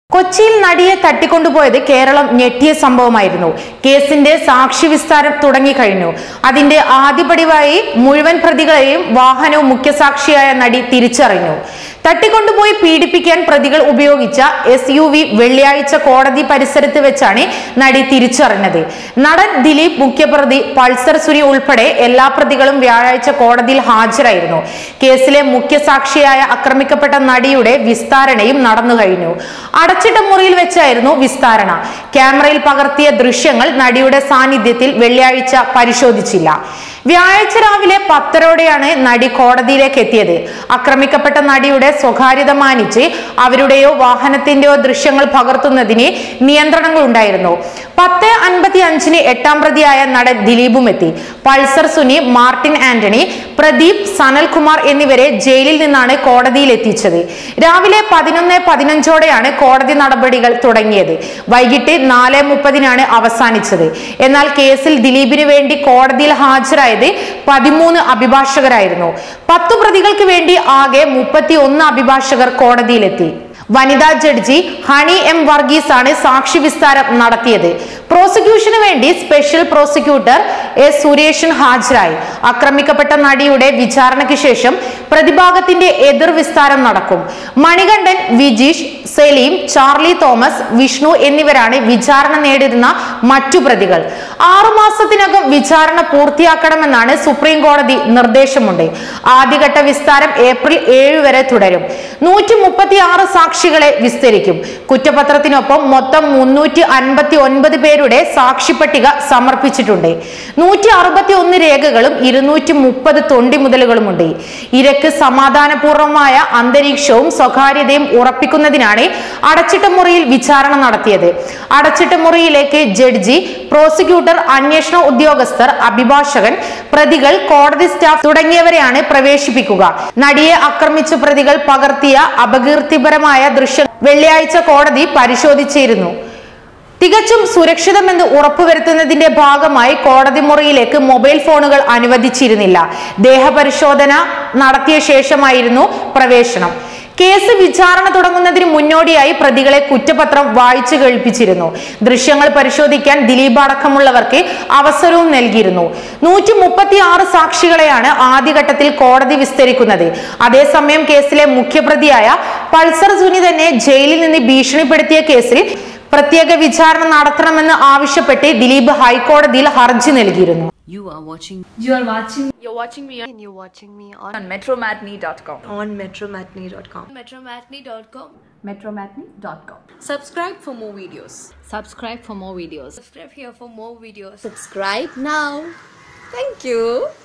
കൊച്ചിയിൽ നടിയെ തട്ടിക്കൊണ്ടുപോയത് കേരളം ഞെട്ടിയ സംഭവമായിരുന്നു കേസിന്റെ സാക്ഷി വിസ്താരം തുടങ്ങിക്കഴിഞ്ഞു അതിന്റെ ആദ്യപടിവായി മുഴുവൻ പ്രതികളെയും വാഹനവും മുഖ്യസാക്ഷിയായ നടി തിരിച്ചറിഞ്ഞു തട്ടിക്കൊണ്ടുപോയി പീഡിപ്പിക്കാൻ പ്രതികൾ ഉപയോഗിച്ച എസ് യു വി വെള്ളിയാഴ്ച കോടതി പരിസരത്ത് വെച്ചാണ് നടി തിരിച്ചറിഞ്ഞത് നടൻ ദിലീപ് മുഖ്യപ്രതി പൾസർ സുനി ഉൾപ്പെടെ എല്ലാ പ്രതികളും വ്യാഴാഴ്ച കോടതിയിൽ ഹാജരായിരുന്നു കേസിലെ മുഖ്യസാക്ഷിയായ ആക്രമിക്കപ്പെട്ട നടിയുടെ വിസ്താരണയും നടന്നു കഴിഞ്ഞു അടച്ചിട്ട മുറിയിൽ വെച്ചായിരുന്നു വിസ്താരണ ക്യാമറയിൽ പകർത്തിയ ദൃശ്യങ്ങൾ നടിയുടെ സാന്നിധ്യത്തിൽ വെള്ളിയാഴ്ച പരിശോധിച്ചില്ല വ്യാഴാഴ്ച രാവിലെ പത്തരോടെയാണ് നടി കോടതിയിലേക്ക് എത്തിയത് ആക്രമിക്കപ്പെട്ട നടിയുടെ സ്വകാര്യത മാനിച്ച് അവരുടെയോ വാഹനത്തിന്റെയോ ദൃശ്യങ്ങൾ പകർത്തുന്നതിന് നിയന്ത്രണങ്ങൾ ഉണ്ടായിരുന്നു പത്ത് അൻപത്തി അഞ്ചിന് എട്ടാം പ്രതിയായ നടൻ ദിലീപും എത്തി Pulsar Suni Martin Antony Pradeep Sanalkumar എന്നിവരെ ജയിലിൽ നിന്നാണ് കോടതിയിൽ എത്തിച്ചത് രാവിലെ പതിനൊന്ന് പതിനഞ്ചോടെയാണ് കോടതി നടപടികൾ തുടങ്ങിയത് വൈകിട്ട് നാല് മുപ്പതിനാണ് അവസാനിച്ചത് എന്നാൽ കേസിൽ ദിലീപിന് വേണ്ടി കോടതിയിൽ ഹാജരായത് പതിമൂന്ന് അഭിഭാഷകരായിരുന്നു പത്തു പ്രതികൾക്ക് വേണ്ടി ആകെ മുപ്പത്തി ഒന്ന് അഭിഭാഷകർ കോടതിയിലെത്തി വനിതാ ജഡ്ജി ഹണി എം വർഗീസ് ആണ് സാക്ഷി വിസ്താരം നടത്തിയത് പ്രോസിക്യൂഷന് വേണ്ടി സ്പെഷ്യൽ പ്രോസിക്യൂട്ടർ എ സുരേഷൻ ഹാജരായി ആക്രമിക്കപ്പെട്ട നടിയുടെ വിചാരണയ്ക്ക് ശേഷം പ്രതിഭാഗത്തിന്റെ എതിർ വിസ്താരം നടക്കും മണികണ്ഠൻ വിജീഷ് സലീം ചാർലി തോമസ് വിഷ്ണു എന്നിവരാണ് വിചാരണ നേരിടുന്ന മറ്റു പ്രതികൾ ആറുമാസത്തിനകം വിചാരണ പൂർത്തിയാക്കണമെന്നാണ് സുപ്രീം കോടതി നിർദ്ദേശമുണ്ട് ആദ്യഘട്ട വിസ്താരം ഏപ്രിൽ ഏഴ് വരെ തുടരും നൂറ്റി മുപ്പത്തി ആറ് സാക്ഷികളെ വിസ്തരിക്കും കുറ്റപത്രത്തിനൊപ്പം മൊത്തം മുന്നൂറ്റി അൻപത്തി ഒൻപത് പേരുടെ സാക്ഷിപ്പട്ടിക സമർപ്പിച്ചിട്ടുണ്ട് നൂറ്റി അറുപത്തി ഒന്ന് രേഖകളും ഇരുന്നൂറ്റി മുപ്പത് തൊണ്ടിമുതലുകളുമുണ്ട് ഇരക്ക് സമാധാനപൂർവമായ അന്തരീക്ഷവും സ്വകാര്യതയും ഉറപ്പിക്കുന്നതിനാണ് അടച്ചിട്ട മുറിയിൽ വിചാരണ നടത്തിയത് അടച്ചിട്ട മുറിയിലേക്ക് ജഡ്ജി പ്രോസിക്യൂട്ടർ അന്വേഷണ ഉദ്യോഗസ്ഥർ അഭിഭാഷകൻ പ്രതികൾ കോടതി സ്റ്റാഫ് തുടങ്ങിയവരെയാണ് പ്രവേശിപ്പിക്കുക നടിയെ ആക്രമിച്ച പ്രതികൾ പകർത്തിയ അപകീർത്തിപരമായ ദൃശ്യം വെള്ളിയാഴ്ച കോടതി പരിശോധിച്ചിരുന്നു തികച്ചും സുരക്ഷിതമെന്ന് ഉറപ്പുവരുത്തുന്നതിന്റെ ഭാഗമായി കോടതി മുറിയിലേക്ക് മൊബൈൽ ഫോണുകൾ അനുവദിച്ചിരുന്നില്ല ദേഹപരിശോധന നടത്തിയ ശേഷമായിരുന്നു പ്രവേശനം കേസ് വിചാരണ തുടങ്ങുന്നതിന് മുന്നോടിയായി പ്രതികളെ കുറ്റപത്രം വായിച്ചു കേൾപ്പിച്ചിരുന്നു ദൃശ്യങ്ങൾ പരിശോധിക്കാൻ ദിലീപ് അടക്കമുള്ളവർക്ക് അവസരവും നൽകിയിരുന്നു നൂറ്റി മുപ്പത്തി ആറ് സാക്ഷികളെയാണ് ആദ്യഘട്ടത്തിൽ കോടതി വിസ്തരിക്കുന്നത് അതേസമയം കേസിലെ മുഖ്യപ്രതിയായ പൾസർ സുനി തന്നെ ജയിലിൽ നിന്ന് ഭീഷണിപ്പെടുത്തിയ കേസിൽ പ്രത്യേക വിചാരണ നടത്തണമെന്ന് ആവശ്യപ്പെട്ട് ദിലീപ് ഹൈക്കോടതിയിൽ ഹർജി നൽകിയിരുന്നു You are watching You are watching You're watching me on, and you're watching me on, on metromatney.com. on metromatney.com. Metromatney.com. metromatney.com. subscribe for more videos Subscribe for more videos. Subscribe here for more videos. Subscribe now. Thank you.